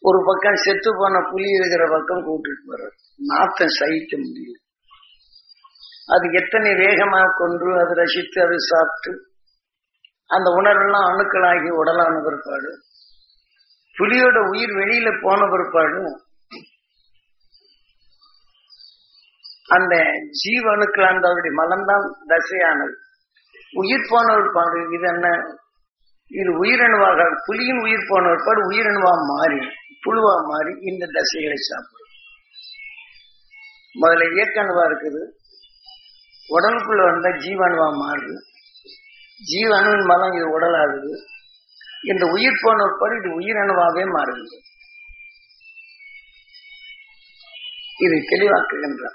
ஒரு பக்கம் செத்து போன புலி இருக்கிற பக்கம் கூட்டிட்டு போறாரு நாத்தம் சகிக்க முடியல அது எத்தனை வேகமாக கொன்று அது ரசித்து அது சாப்பிட்டு அந்த உணர்வெல்லாம் அணுக்களாகி உடலான பிற்பாடு புலியோட உயிர் வெளியில போன பிற்பாடு அந்த ஜீவ அணுக்கள் அந்த அவருடைய மலம்தான் தசையானது உயிர் போன பிற்பாடு இது என்ன இது உயிரணுவாக புலியின் உயிர் போன பிற்பாடு உயிரணுவா மாறி புழுவா மாறி இந்த தசைகளை சாப்பிடும் முதல்ல இயக்கணுவா இருக்குது உடலுக்குள்ள வந்தா ஜீவாணுவா மாறுது ஜீவணுவின் மலம் இது உடலாகுது இந்த உயிர் போன பிற்பாடு இது உயிரணுவாவே மாறுது இதை தெளிவாக்குகின்றார்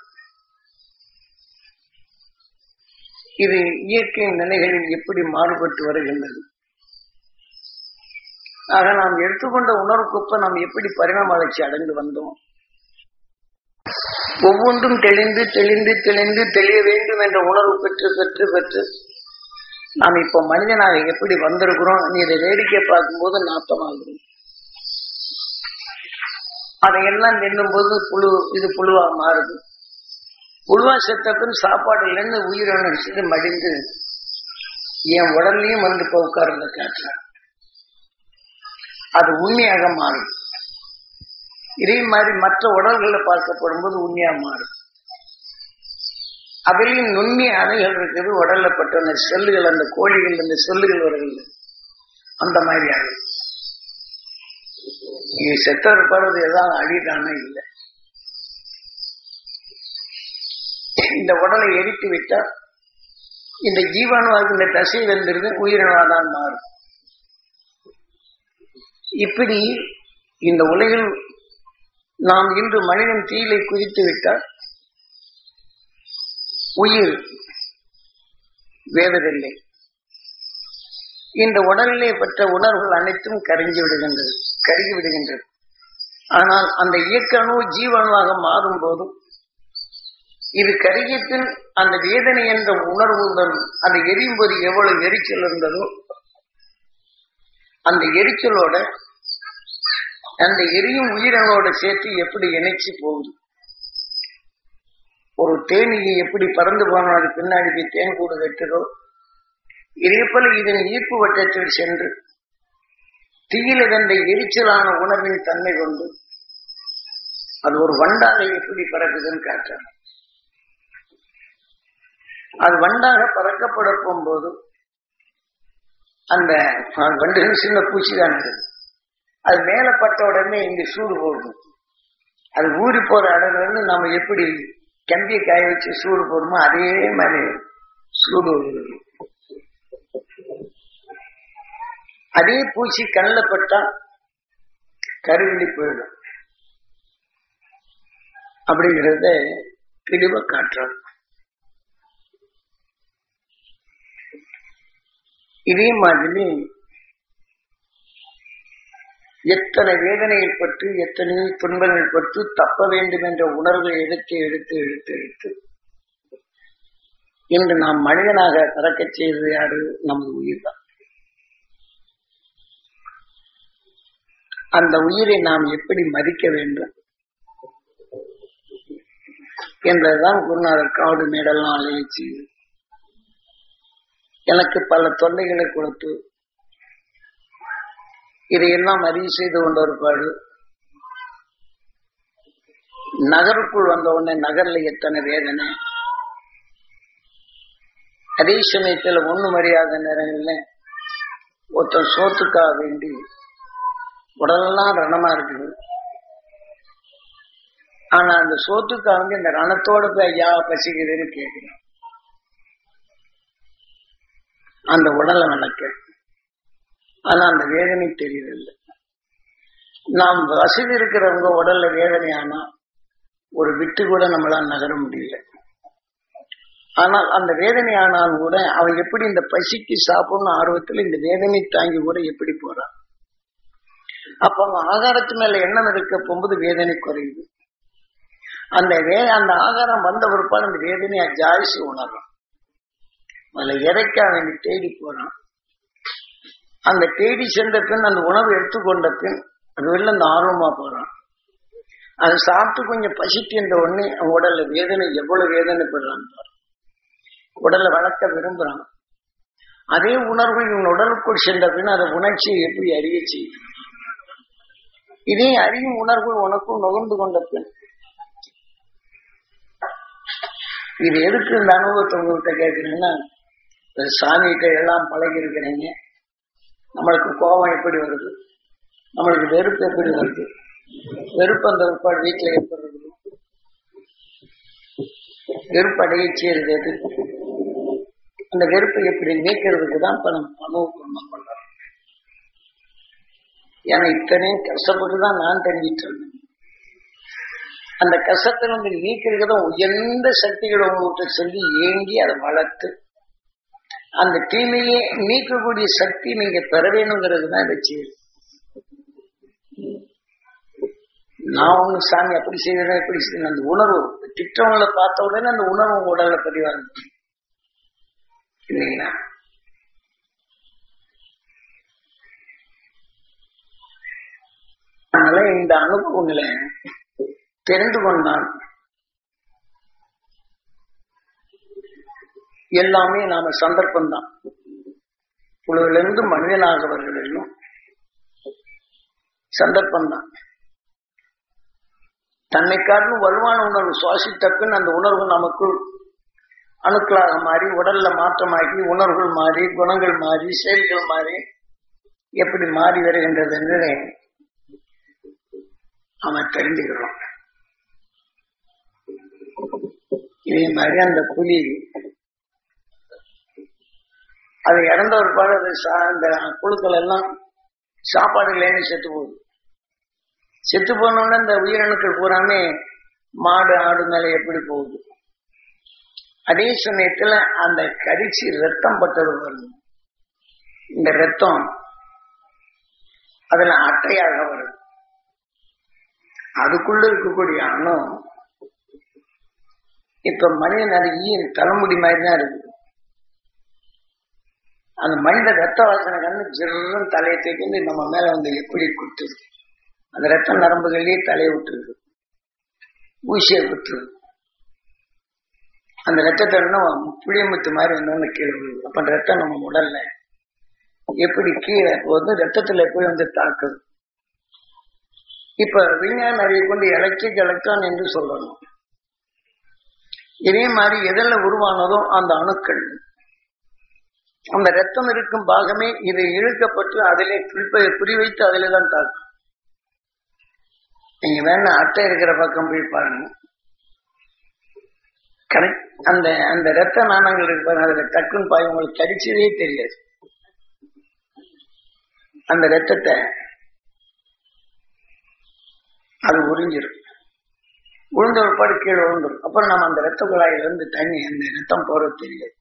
இது இயற்கை நிலைகளில் எப்படி மாறுபட்டு வருகின்றது ஆக நாம் எடுத்துக்கொண்ட உணர்வுக்குப்ப நாம் எப்படி பரிணாம வளர்ச்சி அடைந்து வந்தோம் ஒவ்வொன்றும் தெளிந்து தெளிந்து தெளிந்து தெளிய வேண்டும் என்ற உணர்வு பெற்று பெற்று பெற்று நாம் இப்ப மனிதனாக எப்படி வந்திருக்கிறோம் நீ இதை வேடிக்கை பார்க்கும்போது நாட்டமாகிறோம் அதையெல்லாம் தின்னும்போது புழு இது புழுவா மாறுது புழுவா செத்தப்பின் சாப்பாடுல இருந்து உயிரிழந்து மடிந்து என் உடல்லையும் வந்து இப்ப உட்கார்ந்து காட்டுறேன் அது உண்மையாக மாறும் இதே மாதிரி மற்ற உடல்களை பார்க்கப்படும் போது உண்மையா மாறும் அதிலையும் நுண்ணிய அணைகள் இருக்குது உடல்ல பட்ட அந்த செல்லுகள் அந்த கோழிகள் அந்த செல்லுகள் வருகிறது அந்த மாதிரி அணை இது செத்தவர் படுவது எதாவது அடிதானே இல்லை இந்த உடலை எரித்து விட்டால் இந்த ஜீவாணுவாக்கு இந்த தசை வெந்திருந்து உயிரினவாதான் மாறும் இப்படி இந்த உலகில் நாம் இன்று மனிதன் தீயிலை குதித்து விட்டால் உயிர் வேவதில்லை இந்த உடலிலே பெற்ற உணர்வுகள் அனைத்தும் கரைஞ்சு விடுகின்றது கருகி விடுகின்றது ஆனால் அந்த இயக்கணு ஜீவணுவாக மாறும் போதும் இது கருகியத்தில் அந்த வேதனை என்ற உணர்வுடன் அந்த எரியும் போது எவ்வளவு எரிச்சல் இருந்ததோ அந்த எரிச்சலோட அந்த எரியும் உயிரினோட சேர்த்து எப்படி இணைச்சு போகுது ஒரு தேனியை எப்படி பறந்து போனால் அது பின்னாடி போய் தேன் கூடு வெட்டுதோ இதே போல இதன் ஈர்ப்பு வட்டத்தில் சென்று தீயில கண்ட எரிச்சலான உணர்வின் தன்மை கொண்டு அது ஒரு வண்டாக எப்படி பறக்குதுன்னு காட்டுறாங்க அது வண்டாக பறக்கப்பட போகும்போது அந்த வண்டுகள் சின்ன பூச்சி தான் இருக்குது அது மேல பட்ட உடனே இங்க சூடு போடும் அது ஊறி போற இடத்துல இருந்து நம்ம எப்படி கம்பியை காய வச்சு சூடு போடுமோ அதே மாதிரி சூடு வருது அதே பூச்சி கண்ணில் பட்டா கருவிழி போயிடும் அப்படிங்கிறத தெளிவா காட்டுறாங்க இதே மாதிரி எத்தனை வேதனையை பற்றி எத்தனை துன்பங்கள் பற்றி தப்ப வேண்டும் என்ற உணர்வை எடுத்து எடுத்து எடுத்து எடுத்து இன்று நாம் மனிதனாக பிறக்கச் செய்தது யாரு நமது உயிர் தான் அந்த உயிரை நாம் எப்படி மதிக்க வேண்டும் என்றதுதான் குருநாதர் காடு மேடெல்லாம் அழைச்சி எனக்கு பல தொல்லைகளை கொடுத்து இதையெல்லாம் அறிவு செய்து கொண்ட ஒரு பாடு நகருக்குள் வந்த உடனே நகர்ல எத்தனை வேதனை அதே சமயத்துல ஒண்ணு மரியாத நேரங்கள்ல ஒருத்தன் சோத்துக்காக வேண்டி உடலெல்லாம் ரணமா இருக்குது ஆனா அந்த சோத்துக்காக வந்து இந்த ரணத்தோட போய் ஐயா பசிக்குதுன்னு கேட்கிறேன் அந்த உடலை வளர்க்க ஆனா அந்த வேதனை தெரியவில்லை நாம் வசதி இருக்கிறவங்க உடல்ல வேதனை ஆனா ஒரு விட்டு கூட நம்மளால் நகர முடியல ஆனால் அந்த வேதனை ஆனாலும் கூட அவன் எப்படி இந்த பசிக்கு சாப்பிடணும் ஆர்வத்தில் இந்த வேதனை தாங்கி கூட எப்படி போறான் அப்ப அவன் ஆகாரத்து மேல எண்ணம் இருக்க போகும்போது வேதனை குறையுது அந்த வே அந்த ஆகாரம் வந்த பிற்பாடு அந்த வேதனையை ஜாய்ச்சி உணர்றான் அதுல இறைக்க அவன் தேடி போறான் அந்த தேடி சென்ற பின் அந்த உணவு எடுத்துக்கொண்ட பின் அது வெளில இந்த ஆர்வமா போறான் அது சாப்பிட்டு கொஞ்சம் பசிக்கின்ற உடனே அவன் உடல்ல வேதனை எவ்வளவு வேதனைப்படுறான் பாரு. உடலை வளர்க்க விரும்புறான் அதே உணர்வு இவன் உடலுக்குள் சென்ற பின் அதை உணர்ச்சியை எப்படி அறிய செய்யும் இதே அறியும் உணர்வு உனக்கும் நுகர்ந்து கொண்ட பின் இது எதுக்கு இந்த அனுபவத்தை உங்ககிட்ட கேட்கிறேன்னா இந்த சாமிகிட்ட எல்லாம் பழகி இருக்கிறீங்க நம்மளுக்கு கோபம் எப்படி வருது நம்மளுக்கு வெறுப்பு எப்படி வருது வெறுப்பு அந்த உட்பாடு வீட்டில் எப்படி இருக்குது வெறுப்பு அடைய செய்யறது எது அந்த வெறுப்பை எப்படி நீக்கிறதுக்கு தான் இப்ப நம்ம அனுபவம் பண்றோம் ஏன்னா இத்தனையும் கஷ்டப்பட்டு தான் நான் தெரிஞ்சிட்டு இருந்தேன் அந்த கஷ்டத்தை வந்து நீக்கிறதுக்கு தான் உயர்ந்த சக்திகளை உங்ககிட்ட சொல்லி ஏங்கி அதை வளர்த்து அந்த தீமையை நீக்கக்கூடிய சக்தி நீங்க பெற வேணுங்கிறது தான் இதை செய்யுது நான் ஒண்ணு சாமி அப்படி செய்யறேன் இப்படி செய்யறேன் அந்த உணர்வு திட்டவங்களை பார்த்த உடனே அந்த உணர்வு உங்க உடல்ல பதிவாங்க இல்லைங்களா அதனால இந்த அனுபவங்களை தெரிந்து கொண்டால் எல்லாமே நாம சந்தர்ப்பம் தான் புழுவிலிருந்து மனிதனாகவர்களையும் சந்தர்ப்பம் தான் தன்னை காட்டிலும் வலுவான உணர்வு சுவாசித்த பின் அந்த உணர்வு நமக்குள் அணுக்களாக மாறி உடல்ல மாற்றமாகி உணர்வுகள் மாறி குணங்கள் மாறி செயல்கள் மாறி எப்படி மாறி வருகின்றது என்று அவன் தெரிஞ்சுக்கிறோம் இதே மாதிரி அந்த புலி அது இறந்த ஒரு பாடு அது சா- அந்த புழுக்கள் எல்லாம் சாப்பாடு இல்லைன்னு செத்து போகுது செத்து போனோடனே இந்த உயிரணுக்கள் பூராமே மாடு ஆடு மேல எப்படி போகுது அதே சமயத்துல அந்த கரிச்சி ரத்தம் பட்டது வருது இந்த ரத்தம் அதுல அட்டையாக வருது அதுக்குள்ள இருக்கக்கூடிய அணு இப்ப மனிதன் அது ஈயன் தலைமுடி மாதிரி தான் இருக்குது அந்த மனித ரத்த வாசனை கண்ணு ஜிருன்னு தலையை தூக்கி நம்ம மேல வந்து எப்படி குத்துது அந்த ரத்த நரம்புகளே தலையை விட்டுருது ஊசியை விட்டுருது அந்த ரத்தத்தை இன்னும் புளியமுத்து மாதிரி வந்தோன்னு கீழே விழுது அப்ப அந்த ரத்தம் நம்ம உடல்ல எப்படி கீழே வந்து ரத்தத்துல போய் வந்து தாக்குது இப்ப விஞ்ஞான அறிவை கொண்டு எலக்ட்ரிக் எலக்ட்ரான் என்று சொல்லணும் இதே மாதிரி எதில் உருவானதோ அந்த அணுக்கள் அந்த ரத்தம் இருக்கும் பாகமே இது இழுக்கப்பட்டு அதிலே குறிப்பை குறிவைத்து அதிலே தான் தாக்கும் நீங்க வேணா அட்டை இருக்கிற பக்கம் போய் பாருங்க கரெக்ட் அந்த அந்த ரத்த நாணங்கள் இருக்கு பாருங்க அதுல டக்குன்னு பாய் உங்களுக்கு கடிச்சதே தெரியாது அந்த ரத்தத்தை அது உறிஞ்சிரும் உளுந்த ஒரு பாடு கீழே விழுந்துரும் அப்புறம் நம்ம அந்த ரத்த குழாயில இருந்து தண்ணி அந்த ரத்தம் போறது தெரியாது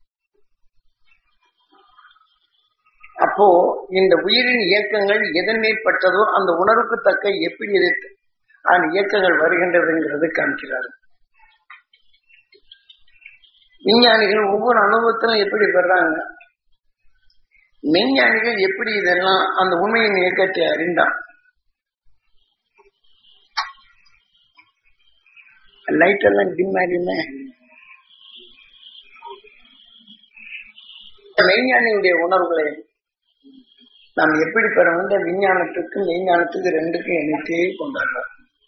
அப்போ இந்த உயிரின் இயக்கங்கள் எதன் மேற்பட்டதோ அந்த உணர்வுக்கு தக்க எப்படி இது அந்த இயக்கங்கள் வருகின்றதுங்கிறது காமிக்கிறார் விஞ்ஞானிகள் ஒவ்வொரு அனுபவத்திலும் எப்படி பெறாங்க மெய்ஞானிகள் எப்படி இதெல்லாம் அந்த உண்மையின் இயக்கத்தை அறிந்தான் லைட் எல்லாம் டிம் ஆகியுமே மெய்ஞானியுடைய உணர்வுகளை நாம் எப்படி பெற வந்து விஞ்ஞானத்துக்கு மெய்ஞானத்துக்கு ரெண்டுக்கும் இணைத்தே கொண்டாடுறோம்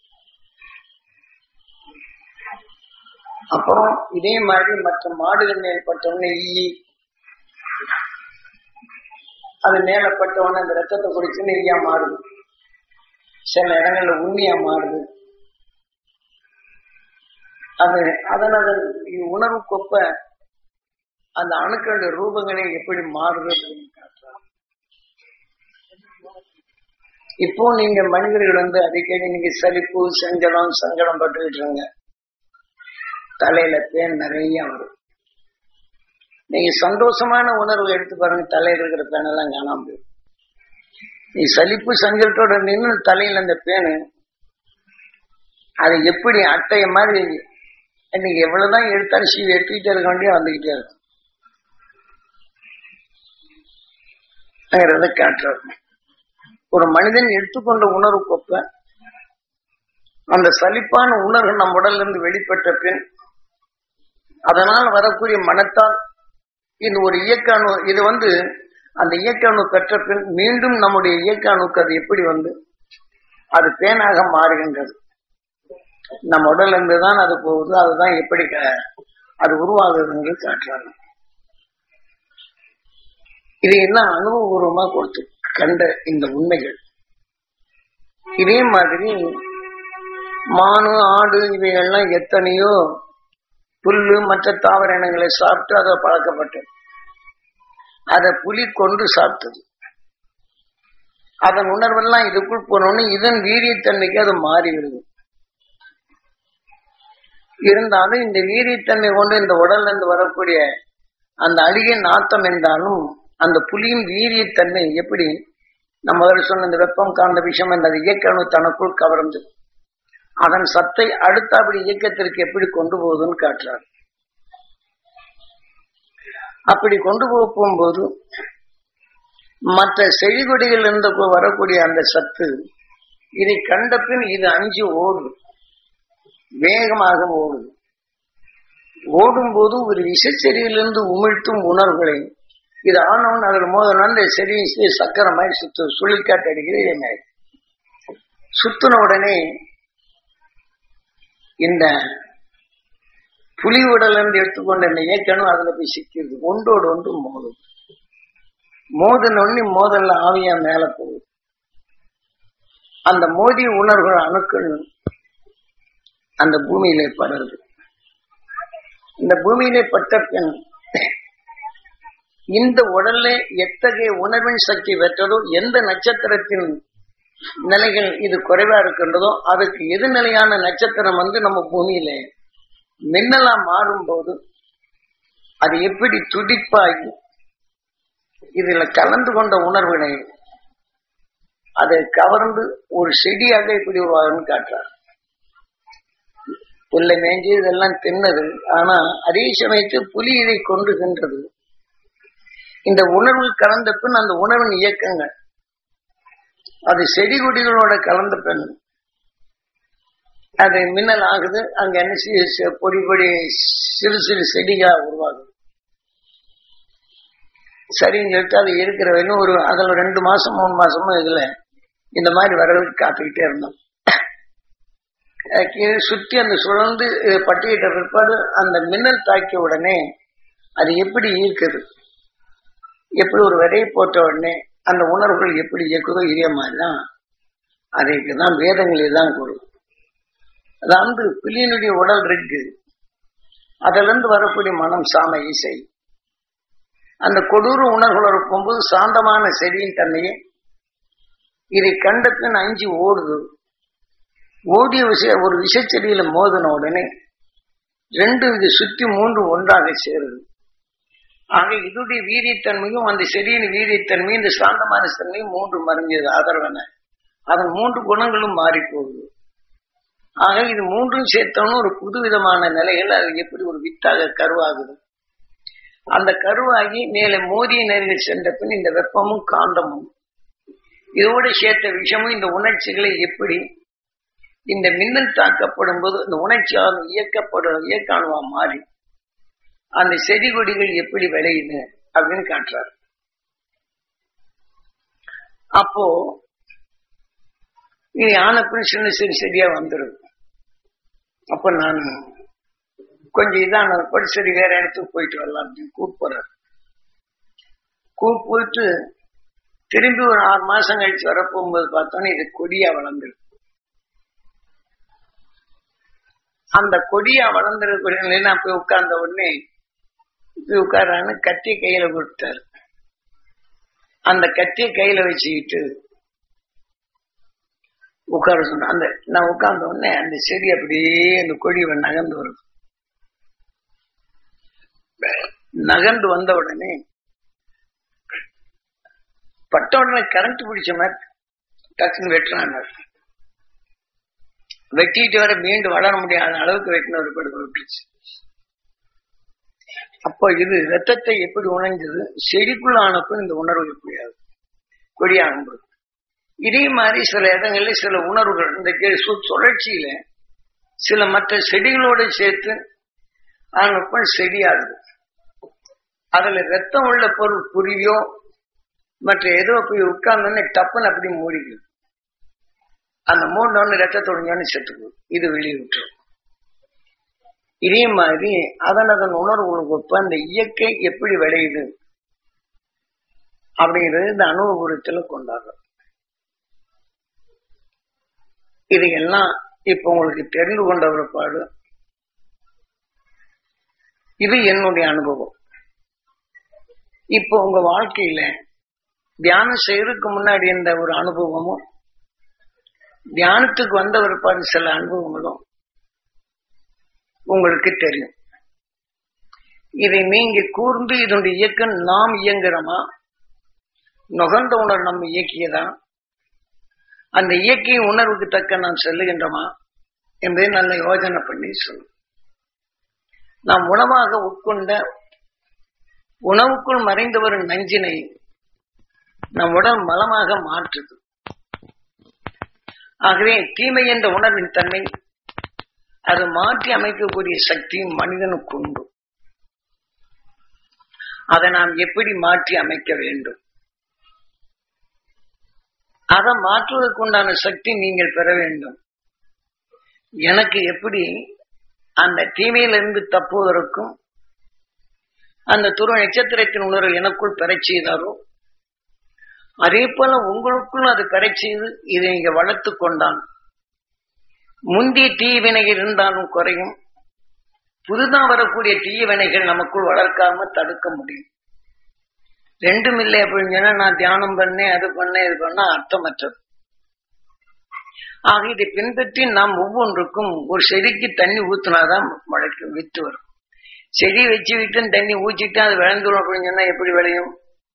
அப்புறம் இதே மாதிரி மற்ற மாடுகள் மேற்பட்டவன ஈ அது மேலப்பட்டவன அந்த ரத்தத்தை குடிச்சு நெய்யா மாறுது சில இடங்கள்ல உண்மையா மாறுது அது அதன் அதன் உணர்வு கொப்ப அந்த அணுக்களுடைய ரூபங்களே எப்படி மாறுது அப்படின்னு காட்டுறாங்க இப்போ நீங்க மனிதர்கள் வந்து அடிக்கடி நீங்க சலிப்பு செஞ்சலம் சங்கடம் பட்டுக்கிட்டு இருங்க தலையில பேன் நிறைய வரும் நீங்க சந்தோஷமான உணர்வு எடுத்து பாருங்க தலையில இருக்கிற பேனெல்லாம் காணாம போயிடும் நீ சலிப்பு சஞ்சலத்தோட நின்று தலையில அந்த பேனு அது எப்படி அட்டைய மாதிரி நீங்க எவ்வளவுதான் எடுத்தாலும் சீவி எடுத்துக்கிட்டே இருக்க வேண்டிய வந்துகிட்டே இருக்கும் காட்டுறது ஒரு மனிதன் எடுத்துக்கொண்ட உணர்வுக்கொப்ப அந்த சலிப்பான உணர்வு நம் உடல்ல இருந்து வெளிப்பட்ட பின் அதனால் வரக்கூடிய மனத்தால் இந்த ஒரு இயக்க அணு இது வந்து அந்த இயக்க அணு பெற்ற பின் மீண்டும் நம்முடைய இயக்க அணுக்கு அது எப்படி வந்து அது பேனாக மாறுகின்றது நம்ம உடல்ல இருந்து தான் அது போகுது அதுதான் எப்படி க- அது உருவாகுதுங்கிறது காட்டுறாங்க இது எல்லாம் அனுபவபூர்வமா கொடுத்து கண்ட இந்த உண்மைகள் இதே மாதிரி மானு ஆடு இவைகள்லாம் எத்தனையோ புல்லு மற்ற தாவர இனங்களை சாப்பிட்டு அதை பழக்கப்பட்டது அதை புலி கொண்டு சாப்பிட்டது அதன் உணர்வெல்லாம் இதுக்குள் போனோன்னு இதன் வீரியத்தன்மைக்கு அது மாறி விடுது இருந்தாலும் இந்த வீரியத்தன்மை கொண்டு இந்த உடல்ல இருந்து வரக்கூடிய அந்த அழுகிய நாத்தம் என்றாலும் அந்த புலியின் வீரியத்தன்மை எப்படி நம்ம முதல்ல சொன்ன இந்த வெப்பம் காந்த விஷயம் என்ற அந்த இயக்கணு தனக்குள் கவர்ந்து அதன் சத்தை அடுத்தபடி இயக்கத்திற்கு எப்படி கொண்டு போகுதுன்னு காட்டுறார் அப்படி கொண்டு போக போகும்போது மற்ற செழிகொடிகள் இருந்து வரக்கூடிய அந்த சத்து இதை கண்ட பின் இது அஞ்சு ஓடுது வேகமாக ஓடுது ஓடும்போது ஒரு விஷச்செறியிலிருந்து உமிழ்த்தும் உணர்வுகளை இது ஆனவன் அதில் மோதனா அந்த செடி சக்கரை மாதிரி சுத்து சுழிக்காட்டு அடிக்கிறது இதே மாதிரி சுத்தின உடனே இந்த புலி உடல் இருந்து எடுத்துக்கொண்ட இந்த இயக்கணும் அதுல போய் சிக்கிடுது ஒன்றோடு ஒன்று மோதும் மோதின உடனே மோதல்ல ஆவியா மேல போகுது அந்த மோதிய உணர்வுகள் அணுக்கள் அந்த பூமியிலே படருது இந்த பூமியிலே பட்ட பின் இந்த உடல்ல எத்தகைய உணர்வின் சக்தி பெற்றதோ எந்த நட்சத்திரத்தின் நிலைகள் இது குறைவா இருக்கின்றதோ அதுக்கு எதிர்நிலையான நட்சத்திரம் வந்து நம்ம பூமியில மின்னலா மாறும்போது அது எப்படி துடிப்பாகி இதுல கலந்து கொண்ட உணர்வினை அதை கவர்ந்து ஒரு செடியாக எப்படி உருவாகுன்னு காட்டுறார் புல்லை மேய்ஞ்சி இதெல்லாம் தின்னது ஆனா அதே சமயத்தில் புலி இதை கொண்டு சென்றது இந்த உணர்வு கலந்த பின் அந்த உணர்வின் இயக்கங்கள் அது செடி கொடிகளோட கலந்த பின் அது மின்னல் ஆகுது அங்க என்ன செய்ய- செ- பொடி பொடி சிறு சிறு செடிகளா உருவாகுது சரின்னு சொல்லிட்டு அது இருக்கிற வரையும் ஒரு அதுல ரெண்டு மாசம் மூணு மாசமும் இதுல இந்த மாதிரி வரவுக்கு காத்துக்கிட்டே இருந்தோம் அஹ் கீழே சுற்றி அந்த சுழந்து அஹ் பட்டியிட்ட பிற்பாடு அந்த மின்னல் தாக்கிய உடனே அது எப்படி ஈர்க்குது எப்படி ஒரு விதையை போட்ட உடனே அந்த உணர்வுகள் எப்படி இயக்குதோ இதே மாதிரிதான் அதைக்கு தான் வேதங்களில் தான் கூறும் அதாவது புலியினுடைய உடல் இருக்கு அதுல இருந்து வரக்கூடிய மனம் சாம இசை அந்த கொடூர உணர்வுகளோட போகும்போது சாந்தமான செடியின் தன்மையை இதை கண்ட பின் அஞ்சு ஓடுது ஓடிய விஷய ஒரு விஷச்செடியில மோதின உடனே ரெண்டு இது சுற்றி மூன்று ஒன்றாக சேருது ஆக இதுடைய வீரியத்தன்மையும் அந்த செடியின் வீரியத்தன்மையும் இந்த சாந்தமான தன்மையும் மூன்று மறைஞ்சது ஆதரவன அதன் மூன்று குணங்களும் மாறி போகுது ஆக இது மூன்றும் சேர்த்தோன்னு ஒரு புதுவிதமான நிலைகள் அது எப்படி ஒரு வித்தாக கருவாகுது அந்த கருவாகி மேலே மோதிய நேரில் சென்ற பின் இந்த வெப்பமும் காந்தமும் இதோடு சேர்த்த விஷமும் இந்த உணர்ச்சிகளை எப்படி இந்த மின்னல் தாக்கப்படும் போது இந்த உணர்ச்சியால் இயக்கப்படும் இயக்காணுவா மாறி அந்த செடி கொடிகள் எப்படி விளையுது அப்படின்னு காட்டுறாரு அப்போ இது ஆனப்பின் சின்ன சிறு செடியா வந்துடும் அப்ப நான் கொஞ்சம் இதான படி சரி வேற இடத்துக்கு போயிட்டு வரலாம் அப்படின்னு கூப்பிட்டு போறாரு கூப்பிட்டு போயிட்டு திரும்பி ஒரு ஆறு மாசம் கழிச்சு வர போகும்போது பார்த்தோன்னே இது கொடியா வளர்ந்துருக்கு அந்த கொடியா வளர்ந்துருக்கூடிய நிலையில நான் போய் உட்கார்ந்த உடனே போய் உட்காரான்னு கத்தி கையில கொடுத்தாரு அந்த கத்தியை கையில வச்சுக்கிட்டு உட்கார சொன்ன அந்த நான் உட்கார்ந்த உடனே அந்த செடி அப்படியே அந்த கொடி நகர்ந்து வரும் நகர்ந்து வந்த உடனே பட்ட உடனே கரண்ட் பிடிச்ச மாதிரி டக்குன்னு வெட்டுறாங்க வெட்டிட்டு வர மீண்டும் வளர முடியாத அளவுக்கு வெட்டின ஒரு படுக்க விட்டுருச்சு அப்போ இது ரத்தத்தை எப்படி உணர்ந்தது செடிக்குள்ள ஆனப்போ இந்த உணர்வு எப்படியாது கொடியாகும்போது இதே மாதிரி சில இடங்கள்ல சில உணர்வுகள் இந்த கே- சு- சுழற்சியில சில மற்ற செடிகளோடு சேர்த்து அதனுக்குள் செடியாகுது அதுல ரத்தம் உள்ள பொருள் புரியோ மற்ற ஏதோ போய் உட்கார்ந்தோன்னு டப்புன்னு அப்படி மூடிக்குது அந்த மூணு ரத்தத்தொழிஞ்சோன்னு செத்துக்குது இது வெளியே விட்டுரும் இதே மாதிரி அதன் அதன் உணர்வுகளுக்கு ஒப்ப அந்த இயற்கை எப்படி விளையுது அப்படிங்கிறது இந்த அனுபவத்துல கொண்டாடுறோம் இதையெல்லாம் இப்ப உங்களுக்கு தெரிந்து கொண்ட பிற்பாடு இது என்னுடைய அனுபவம் இப்போ உங்க வாழ்க்கையில தியானம் செய்யறதுக்கு முன்னாடி இருந்த ஒரு அனுபவமும் தியானத்துக்கு வந்த பிற்பாடு சில அனுபவங்களும் உங்களுக்கு தெரியும் இதை நீங்க கூர்ந்து இதனுடைய இயக்கம் நாம் இயங்குறோமா நுகர்ந்த உணர்வு நம்ம இயக்கியதா அந்த இயக்கிய உணர்வுக்கு தக்க நாம் செல்லுகின்றோமா என்பதை நல்ல யோசனை பண்ணி சொல்லும் நாம் உணவாக உட்கொண்ட உணவுக்குள் மறைந்து வரும் நஞ்சினை நம் உடல் மலமாக மாற்றுது ஆகவே தீமை என்ற உணர்வின் தன்மை அது மாற்றி அமைக்கக்கூடிய சக்தி மனிதனுக்கு உண்டு அதை நாம் எப்படி மாற்றி அமைக்க வேண்டும் அதை மாற்றுவதற்கு உண்டான சக்தி நீங்கள் பெற வேண்டும் எனக்கு எப்படி அந்த தீமையிலிருந்து தப்புவதற்கும் அந்த துருவ நட்சத்திரத்தின் உணர்வு எனக்குள் பெறச் செய்தாரோ அதே போல உங்களுக்குள் அது பெறச் செய்து இதை நீங்க வளர்த்து கொண்டான் முந்தைய தீவினைகள் இருந்தாலும் குறையும் புதுதா வரக்கூடிய தீய வினைகள் நமக்குள் வளர்க்காம தடுக்க முடியும் ரெண்டும் இல்லை அப்படின்னு சொன்னா நான் தியானம் பண்ணேன் அது பண்ணேன் இது பண்ணா அர்த்தமற்றது ஆக இதை பின்பற்றி நாம் ஒவ்வொன்றுக்கும் ஒரு செடிக்கு தண்ணி ஊத்துனாதான் முளைக்கும் வித்து வரும் செடி வச்சு விட்டு தண்ணி ஊற்றிட்டு அது விளைந்துடும் அப்படின்னு சொன்னா எப்படி விளையும்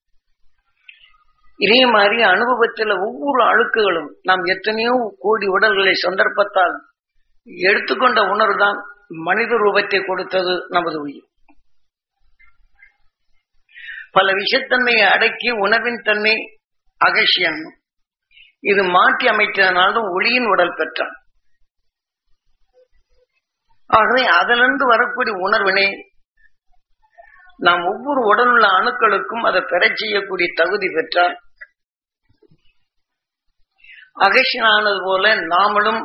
இதே மாதிரி அனுபவத்தில் ஒவ்வொரு அழுக்குகளும் நாம் எத்தனையோ கோடி உடல்களை சந்தர்ப்பத்தால் எடுத்துக்கொண்ட உணர்வு தான் மனித ரூபத்தை கொடுத்தது நமது உயிர் பல விஷத்தன்மையை அடக்கி உணர்வின் தன்மை அகசியன் இது மாற்றி அமைத்ததனால்தான் ஒளியின் உடல் பெற்றான் ஆகவே அதிலிருந்து வரக்கூடிய உணர்வினை நாம் ஒவ்வொரு உடல் உள்ள அணுக்களுக்கும் அதை பெறச் செய்யக்கூடிய தகுதி பெற்றால் அகசியனானது போல நாமளும்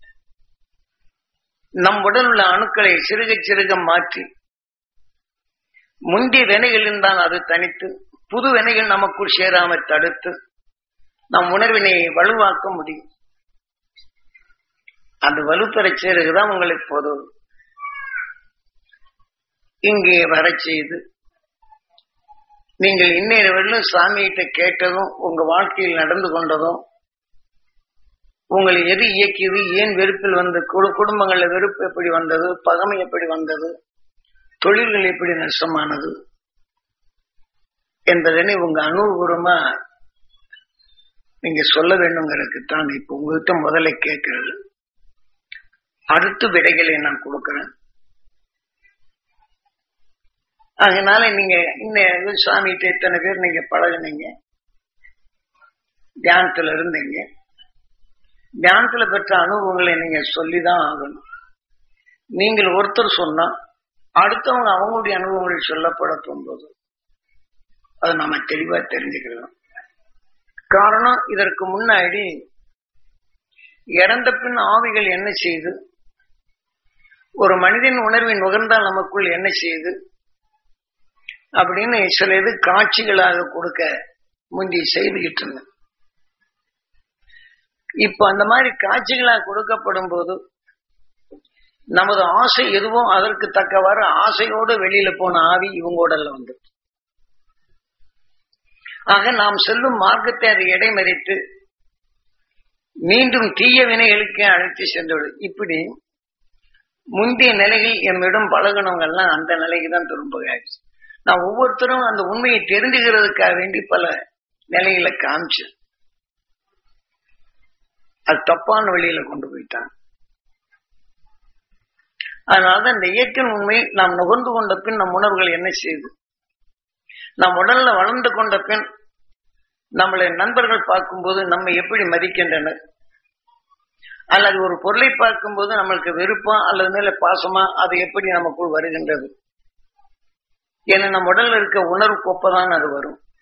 நம் உடல் உள்ள அணுக்களை சிறுக சிறுக மாற்றி முந்தைய வினைகள் இருந்தால் அது தனித்து புது வினைகள் நமக்குள் சேராமல் தடுத்து நம் உணர்வினை வலுவாக்க முடியும் அந்த வலுப்பெறச் சேருகுதான் உங்களுக்கு போதும் இங்கே வரச் செய்து நீங்கள் இன்னொரு வரலும் சாமிகிட்ட கேட்டதும் உங்க வாழ்க்கையில் நடந்து கொண்டதும் உங்களை எது இயக்கியது ஏன் வெறுப்பில் வந்த குடு- குடும்பங்கள்ல வெறுப்பு எப்படி வந்தது பகமை எப்படி வந்தது தொழில்கள் எப்படி நஷ்டமானது என்பதனை உங்க அனுபவபூர்வமா நீங்க சொல்ல வேண்டுங்கிறதுக்கு தான் இப்ப உங்ககிட்ட முதல்ல கேட்கிறது அடுத்து விடைகளை நான் கொடுக்கிறேன் அதனால நீங்க இன்னும் சாமிகிட்ட எத்தனை பேர் நீங்க பழகுனீங்க தியானத்துல இருந்தீங்க தியானத்துல பெற்ற அனுபவங்களை நீங்க சொல்லிதான் ஆகணும் நீங்கள் ஒருத்தர் சொன்னா அடுத்தவங்க அவங்களுடைய அனுபவங்கள் சொல்லப்பட போகும்போது அதை நாம தெளிவா தெரிஞ்சுக்கலாம் காரணம் இதற்கு முன்னாடி இறந்த பின் ஆவிகள் என்ன செய்து ஒரு மனிதன் உணர்வை நுகர்ந்தால் நமக்குள் என்ன செய்யுது அப்படின்னு சில இது காட்சிகளாக கொடுக்க முந்தி செய்துகிட்டு இருந்தேன் இப்ப அந்த மாதிரி காட்சிகளாக கொடுக்கப்படும் போது நமது ஆசை எதுவோ அதற்கு தக்கவாறு ஆசையோடு வெளியில போன ஆவி இவங்கோடல வந்து ஆக நாம் செல்லும் மார்க்கத்தை அதை இடைமறித்து மீண்டும் தீய வினைகளுக்கு அழைத்து சென்றுவிடும் இப்படி முந்தைய நிலையில் எம்மிடம் பழகினவங்க எல்லாம் அந்த நிலைக்கு தான் திரும்புகிறாச்சு நான் ஒவ்வொருத்தரும் அந்த உண்மையை தெரிஞ்சுக்கிறதுக்காக வேண்டி பல நிலைகளை காமிச்சு அது தப்பான வழியில கொண்டு போயிட்டான் அதனாலதான் இந்த இயற்கை உண்மை நாம் நுகர்ந்து கொண்ட பின் நம் உணர்வுகள் என்ன செய்யுது நம் உடல்ல வளர்ந்து கொண்ட பின் நம்மளை நண்பர்கள் பார்க்கும்போது நம்ம எப்படி மதிக்கின்றனர் அல்லது ஒரு பொருளை பார்க்கும்போது நம்மளுக்கு வெறுப்பா அல்லது மேல பாசமா அது எப்படி நமக்குள் வருகின்றது ஏன்னா நம்ம உடல்ல இருக்க உணர்வு கொப்பதான் அது வரும்